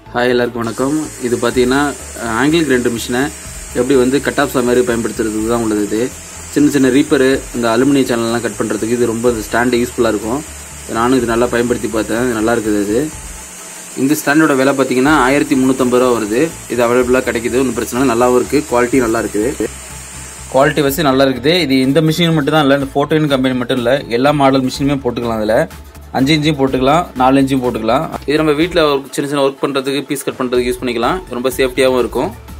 hi எல்லாருக்கும் வணக்கம் இது பார்த்தீங்கன்னா ஆங்கிள் கிரைண்டர் மிஷினை எப்படி வந்து கட் ஆஃப் மாதிரி பயன்படுத்துறதுக்கு தான் உள்ளது இது சின்ன சின்ன ரீப்பரு இந்த அலுமினிய சேனல்லாம் கட் பண்ணுறதுக்கு இது ரொம்ப ஸ்டாண்டு யூஸ்ஃபுல்லாக இருக்கும் நானும் இது நல்லா பயன்படுத்தி பார்த்தேன் இது நல்லா இருக்குது இது இந்த ஸ்டாண்டோட விலை பார்த்தீங்கன்னா ஆயிரத்தி முந்நூற்றம்பது ரூபா வருது இது அவைலபிளாக கிடைக்குது ஒன்றும் பிரச்சனை இல்லை நல்லாவும் இருக்குது குவாலிட்டி நல்லா இருக்குது குவாலிட்டி வச்சு நல்லா இருக்குது இது இந்த மிஷின் மட்டும் தான் இல்லை இந்த ஃபோட்டோயின் கம்பெனி மட்டும் இல்லை எல்லா மாடல் மிஷினுமே போட்டுக்கலாம் அதில் அஞ்சு இன்ச்சும் போட்டுக்கலாம் நாலு இன்ச்சும் போட்டுக்கலாம் இது நம்ம வீட்டில் சின்ன சின்ன ஒர்க் பண்ணுறதுக்கு பீஸ் கட் பண்ணுறதுக்கு யூஸ் பண்ணிக்கலாம் ரொம்ப சேஃப்டியாகவும் இருக்கும்